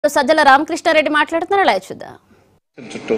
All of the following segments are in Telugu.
సజ్జల రామకృష్ణారెడ్డి మాట్లాడుతున్నారు అలా చూద్దాం చుట్టూ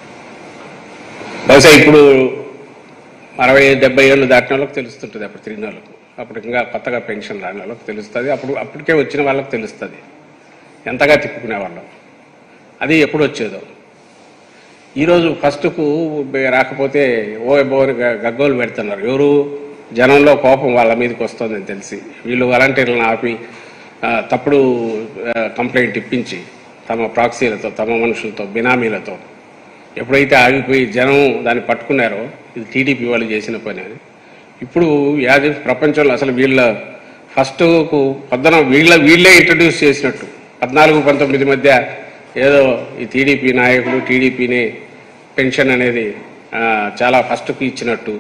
బహుశా ఇప్పుడు అరవై డెబ్బై ఏళ్ళు దాటిన వాళ్ళకి తెలుస్తుంటుంది అప్పుడు తిరిగిన వాళ్ళకు అప్పుడు ఇంకా కొత్తగా పెన్షన్ రాని వాళ్ళకి తెలుస్తుంది అప్పుడు అప్పటికే వచ్చిన వాళ్ళకి తెలుస్తుంది ఎంతగా తిప్పుకునే వాళ్ళం అది ఎప్పుడు వచ్చేదో ఈరోజు ఫస్ట్కు రాకపోతే ఓ బోని గగ్గోలు పెడుతున్నారు ఎవరు జనంలో కోపం వాళ్ళ మీదకి వస్తుందని తెలిసి వీళ్ళు వాలంటీర్లను ఆపి ఆ, తప్పుడు ఆ, కంప్లైంట్ ఇప్పించి తమ ప్రాక్సీలతో తమ మనుషులతో బినామీలతో ఎప్పుడైతే ఆగిపోయి జనం దాన్ని పట్టుకున్నారో ఇది టీడీపీ వాళ్ళు చేసిన పని అని ఇప్పుడు యాది ప్రపంచంలో అసలు వీళ్ళ ఫస్ట్ పొద్దున వీళ్ళ వీళ్ళే ఇంట్రడ్యూస్ చేసినట్టు పద్నాలుగు పంతొమ్మిది మధ్య ఏదో ఈ టీడీపీ నాయకులు టీడీపీనే పెన్షన్ అనేది ఆ, చాలా ఫస్ట్కి ఇచ్చినట్టు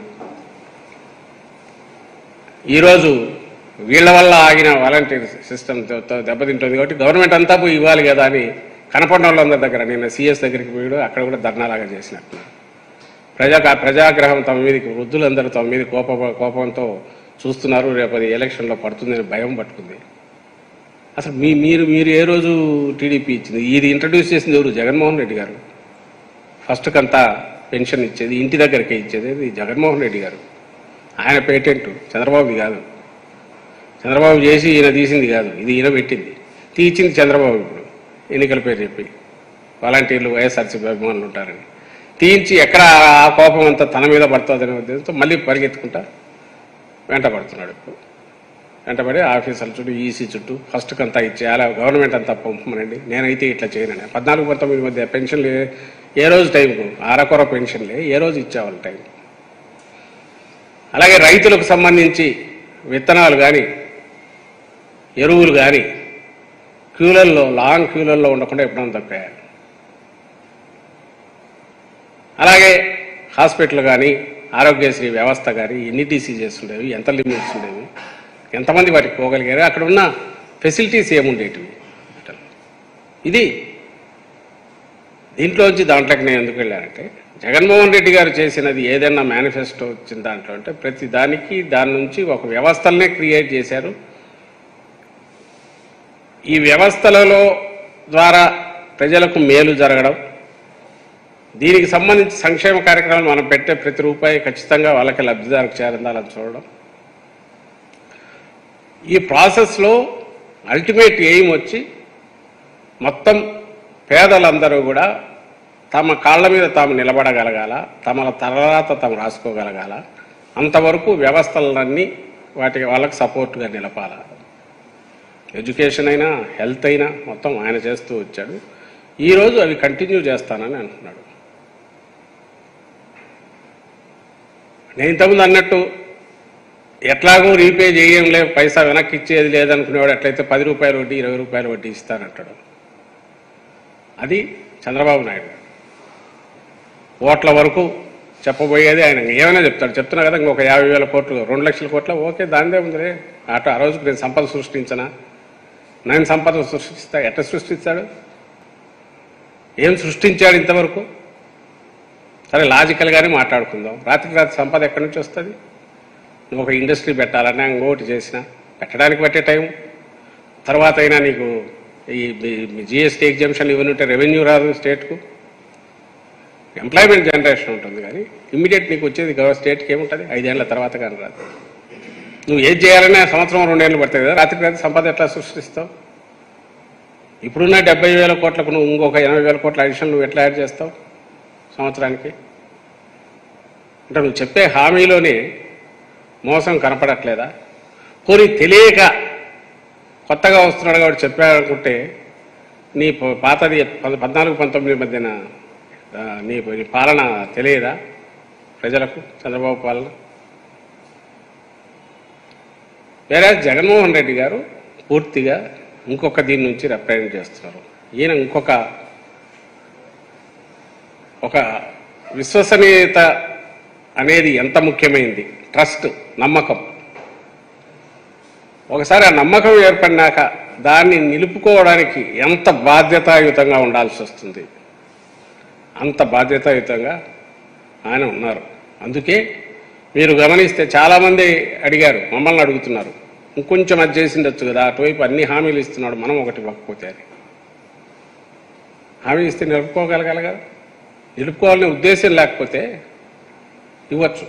ఈరోజు వీళ్ళ వల్ల ఆగిన వాలంటీర్ సిస్టమ్ దెబ్బతింటుంది కాబట్టి గవర్నమెంట్ అంతా పోయి ఇవ్వాలి కదా అని కనపడిన వాళ్ళందరి దగ్గర నిన్న సీఎస్ దగ్గరికి పోయి అక్కడ కూడా ధర్నాలాగా చేసినట్టు ప్రజా ప్రజాగ్రహం తమ మీదకి వృద్ధులందరూ తమ మీద కోప కోపంతో చూస్తున్నారు రేపు అది ఎలక్షన్లో పడుతుందని భయం పట్టుకుంది అసలు మీ మీరు మీరు ఏ రోజు టీడీపీ ఇచ్చింది ఇది ఇంట్రడ్యూస్ చేసింది ఎవరు జగన్మోహన్ రెడ్డి గారు ఫస్ట్ కంతా పెన్షన్ ఇచ్చేది ఇంటి దగ్గరకే ఇచ్చేది ఇది జగన్మోహన్ రెడ్డి గారు ఆయన పేటెంట్ చంద్రబాబుది కాదు చంద్రబాబు చేసి ఈయన తీసింది కాదు ఇది ఈయన పెట్టింది తీయించింది చంద్రబాబు ఇప్పుడు ఎన్నికల పేరు చెప్పి వాలంటీర్లు వైఎస్ఆర్సీపీ అభిమానులు ఉంటారని తీయించి ఎక్కడ ఆ కోపం అంతా తన మీద పడుతుందనే ఉద్దేశంతో మళ్ళీ పరిగెత్తుకుంటా వెంట పడుతున్నాడు ఇప్పుడు వెంటబడి ఆఫీసర్ల చుట్టూ ఈసీ చుట్టూ ఫస్ట్ అంతా ఇచ్చేయాలి గవర్నమెంట్ అంతా పంపమనండి నేనైతే ఇట్లా చేయనని పద్నాలుగు పంతొమ్మిది మధ్య పెన్షన్లు ఏ- ఏ రోజు టైంకు అరకొర పెన్షన్లే ఏ రోజు ఇచ్చేవాళ్ళు టైం అలాగే రైతులకు సంబంధించి విత్తనాలు కానీ ఎరువులు కానీ క్యూలల్లో లాంగ్ క్యూలల్లో ఉండకుండా ఎప్పుడైనా తప్పాయి అలాగే హాస్పిటల్ కానీ ఆరోగ్యశ్రీ వ్యవస్థ కానీ ఎన్ని డిసీజెస్ ఉండేవి ఎంత లిమిట్స్ ఉండేవి ఎంతమంది వాటికి పోగలిగారు అక్కడ ఉన్న ఫెసిలిటీస్ ఏముండేటివి ఇది దీంట్లోంచి దాంట్లోకి నేను ఎందుకు వెళ్ళానంటే జగన్మోహన్ రెడ్డి గారు చేసినది ఏదైనా మేనిఫెస్టో వచ్చిన దాంట్లో అంటే ప్రతి దానికి దాని నుంచి ఒక వ్యవస్థలనే క్రియేట్ చేశారు ఈ వ్యవస్థలలో ద్వారా ప్రజలకు మేలు జరగడం దీనికి సంబంధించి సంక్షేమ కార్యక్రమాలు మనం పెట్టే ప్రతి రూపాయి ఖచ్చితంగా వాళ్ళకి లబ్ధిదారుకు చేరిందాలని చూడడం ఈ ప్రాసెస్లో అల్టిమేట్ ఎయిమ్ వచ్చి మొత్తం పేదలందరూ కూడా తమ కాళ్ళ మీద తాము నిలబడగలగాల తమ తర్వాత తాము రాసుకోగలగాల అంతవరకు వ్యవస్థలన్నీ వాటికి వాళ్ళకి సపోర్ట్గా నిలపాల ఎడ్యుకేషన్ అయినా హెల్త్ అయినా మొత్తం ఆయన చేస్తూ వచ్చాడు ఈరోజు అవి కంటిన్యూ చేస్తానని అంటున్నాడు నేను ఇంతకుముందు అన్నట్టు ఎట్లాగో రీపే చేయం లేదు పైసా వెనక్కి ఇచ్చేది లేదనుకునేవాడు ఎట్లయితే పది రూపాయల వడ్డీ ఇరవై రూపాయల వడ్డీ ఇస్తానంటాడు అది చంద్రబాబు నాయుడు ఓట్ల వరకు చెప్పబోయేది ఆయన ఏమైనా చెప్తాడు చెప్తున్నా కదా ఇంకొక యాభై వేల కోట్లు రెండు లక్షల కోట్ల ఓకే దానిదే ఉందిలే అటు ఆ రోజుకి నేను సంపద సృష్టించనా నేను సంపద సృష్టిస్తా ఎట్లా సృష్టిస్తాడు ఏం సృష్టించాడు ఇంతవరకు సరే లాజికల్గానే మాట్లాడుకుందాం రాత్రికి రాత్రి సంపద ఎక్కడి నుంచి వస్తుంది నువ్వు ఒక ఇండస్ట్రీ పెట్టాలన్నా ఇంకోటి చేసినా పెట్టడానికి పట్టే టైం తర్వాత అయినా నీకు ఈ జిఎస్టీ ఎగ్జామ్షన్ ఇవన్నీ ఉంటే రెవెన్యూ రాదు స్టేట్కు ఎంప్లాయ్మెంట్ జనరేషన్ ఉంటుంది కానీ ఇమ్మీడియట్ నీకు వచ్చేది గవ స్టేట్కి ఏముంటుంది ఐదేళ్ల తర్వాత కానీ రాదు నువ్వు ఏది చేయాలన్నా సంవత్సరం రెండేళ్ళు పడుతుంది కదా రాత్రికి రాత్రి సంపద ఎట్లా సృష్టిస్తావు ఇప్పుడున్న డెబ్బై వేల కోట్లకు నువ్వు ఇంకొక ఎనభై వేల కోట్ల అడిషన్ నువ్వు ఎట్లా యాడ్ చేస్తావు సంవత్సరానికి అంటే నువ్వు చెప్పే హామీలోనే మోసం కనపడట్లేదా పోనీ తెలియక కొత్తగా వస్తున్నాడు కాబట్టి చెప్పాడనుకుంటే నీ ప- పాతది పద్- పద్నాలుగు పంతొమ్మిది మధ్యన ఆ, నీ నీ పాలన తెలియదా ప్రజలకు చంద్రబాబు పాలన వేరే జగన్మోహన్ రెడ్డి గారు పూర్తిగా ఇంకొక దీని నుంచి రిప్రజెంట్ చేస్తున్నారు ఈయన ఇంకొక ఒక విశ్వసనీయత అనేది ఎంత ముఖ్యమైనది ట్రస్ట్ నమ్మకం ఒకసారి ఆ నమ్మకం ఏర్పడినాక దాన్ని నిలుపుకోవడానికి ఎంత బాధ్యతాయుతంగా ఉండాల్సి వస్తుంది అంత బాధ్యతాయుతంగా ఆయన ఉన్నారు అందుకే మీరు గమనిస్తే చాలామంది అడిగారు మమ్మల్ని అడుగుతున్నారు ఇంకొంచెం అది చేసిండొచ్చు కదా అటువైపు అన్ని హామీలు ఇస్తున్నాడు మనం ఒకటి ఇవ్వకపోతే అని హామీ ఇస్తే నిలుపుకోగలగాలి కదా నిలుపుకోవాలనే ఉద్దేశం లేకపోతే ఇవ్వచ్చు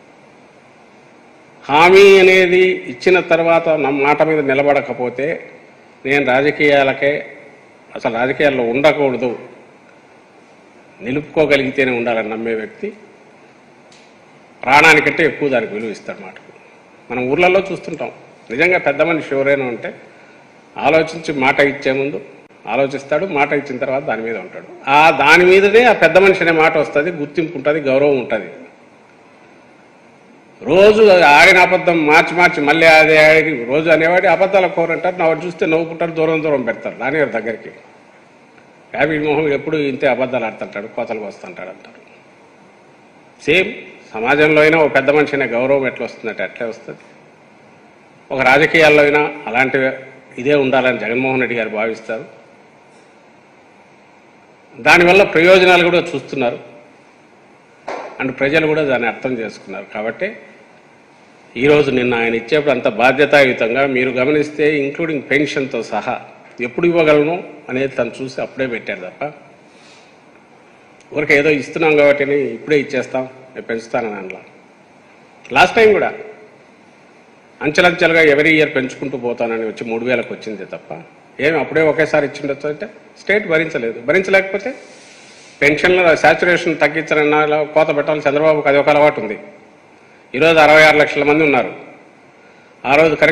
హామీ అనేది ఇచ్చిన తర్వాత నా మాట మీద నిలబడకపోతే నేను రాజకీయాలకే అసలు రాజకీయాల్లో ఉండకూడదు నిలుపుకోగలిగితేనే ఉండాలని నమ్మే వ్యక్తి ప్రాణానికంటే ఎక్కువ దానికి విలువ ఇస్తాడు మాటకు మనం ఊర్లలో చూస్తుంటాం నిజంగా పెద్ద మనిషి ఎవరైనా ఉంటే ఆలోచించి మాట ఇచ్చే ముందు ఆలోచిస్తాడు మాట ఇచ్చిన తర్వాత దాని మీద ఉంటాడు ఆ దాని మీదనే ఆ పెద్ద మనిషి అనే మాట వస్తుంది గుర్తింపు ఉంటుంది గౌరవం ఉంటుంది రోజు ఆడిన అబద్ధం మార్చి మార్చి మళ్ళీ అదే ఆడి రోజు అనేవాడి అబద్ధాల కోరంటారు నా వాడు చూస్తే నవ్వుకుంటారు దూరం దూరం పెడతారు దాని దగ్గరికి హ్యాపీ మోహన్ ఎప్పుడు ఇంతే అబద్ధాలు ఆడుతుంటాడు కోతలకు వస్తుంటాడు అంటారు సేమ్ సమాజంలో అయినా ఒక పెద్ద మనిషి అనే గౌరవం ఎట్లా వస్తుందంటే అట్లే వస్తుంది ఒక రాజకీయాల్లో అయినా అలాంటి ఇదే ఉండాలని జగన్మోహన్ రెడ్డి గారు భావిస్తారు దానివల్ల ప్రయోజనాలు కూడా చూస్తున్నారు అండ్ ప్రజలు కూడా దాన్ని అర్థం చేసుకున్నారు కాబట్టి ఈరోజు నిన్న ఆయన ఇచ్చేప్పుడు అంత బాధ్యతాయుతంగా మీరు గమనిస్తే ఇంక్లూడింగ్ పెన్షన్తో సహా ఎప్పుడు ఇవ్వగలను అనేది తను చూసి అప్పుడే పెట్టారు తప్ప ఊరికి ఏదో ఇస్తున్నాం కాబట్టి అని ఇప్పుడే ఇచ్చేస్తాం నేను పెంచుతానని అనలా లాస్ట్ టైం కూడా అంచెలంచెలుగా ఎవరీ ఇయర్ పెంచుకుంటూ పోతానని వచ్చి మూడు వేలకు వచ్చింది తప్ప ఏమి అప్పుడే ఒకేసారి ఇచ్చిండొచ్చు అంటే స్టేట్ భరించలేదు భరించలేకపోతే పెన్షన్ల శాచురేషన్ తగ్గించాలన్న ఇలా కోత పెట్టాలి చంద్రబాబుకి అది ఒక అలవాటు ఉంది ఈరోజు అరవై ఆరు లక్షల మంది ఉన్నారు ఆ రోజు కరెక్ట్